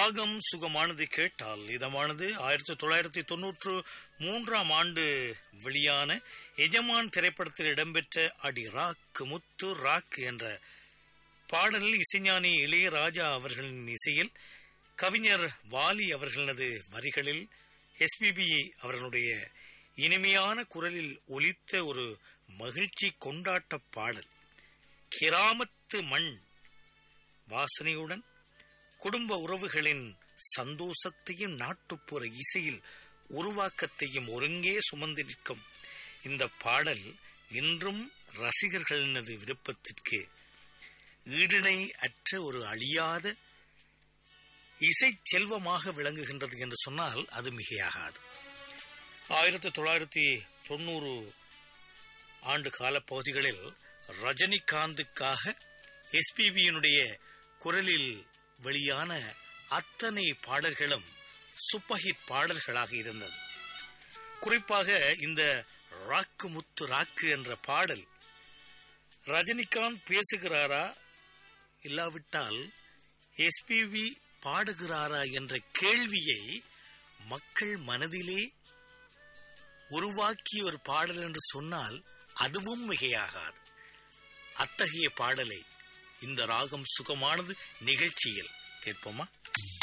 ராகம் சுகமானது கேட்டால் இதமானது ஆயிரத்தி தொள்ளாயிரத்தி தொன்னூற்று மூன்றாம் ஆண்டு வெளியான எஜமான் திரைப்படத்தில் இடம்பெற்ற அடி ராக்கு முத்து ராக்கு என்ற பாடலில் இசைஞானி இளையராஜா அவர்களின் இசையில் கவிஞர் வாலி அவர்களது வரிகளில் எஸ்பிபி அவர்களுடைய இனிமையான குரலில் ஒலித்த ஒரு மகிழ்ச்சி கொண்டாட்ட பாடல் கிராமத்து மண் வாசனையுடன் குடும்ப உறவுகளின் சந்தோஷத்தையும் நாட்டுப்புற இசையில் உருவாக்கத்தையும் ஒருங்கே சுமந்து நிற்கும் இந்த பாடல் இன்றும் ரசிகர்களினது விருப்பத்திற்கு ஈடிணை அற்ற ஒரு அழியாத இசை செல்வமாக விளங்குகின்றது என்று சொன்னால் அது மிகையாகாது ஆயிரத்தி தொள்ளாயிரத்தி தொண்ணூறு ஆண்டு கால பகுதிகளில் ரஜினிகாந்துக்காக எஸ்பிபியினுடைய குரலில் வெளியான அத்தனை பாடல்களும் சூப்பர்ஹிட் பாடல்களாக இருந்தது குறிப்பாக இந்த ராக்கு முத்து ராக்கு என்ற பாடல் ரஜினிகாந்த் பேசுகிறாரா இல்லாவிட்டால் எஸ்பிவி பாடுகிறாரா என்ற கேள்வியை மக்கள் மனதிலே உருவாக்கிய ஒரு பாடல் என்று சொன்னால் அதுவும் மிகையாகாது அத்தகைய பாடலை இந்த ராகம் சுகமானது நிகழ்ச்சியில் கேட்போமா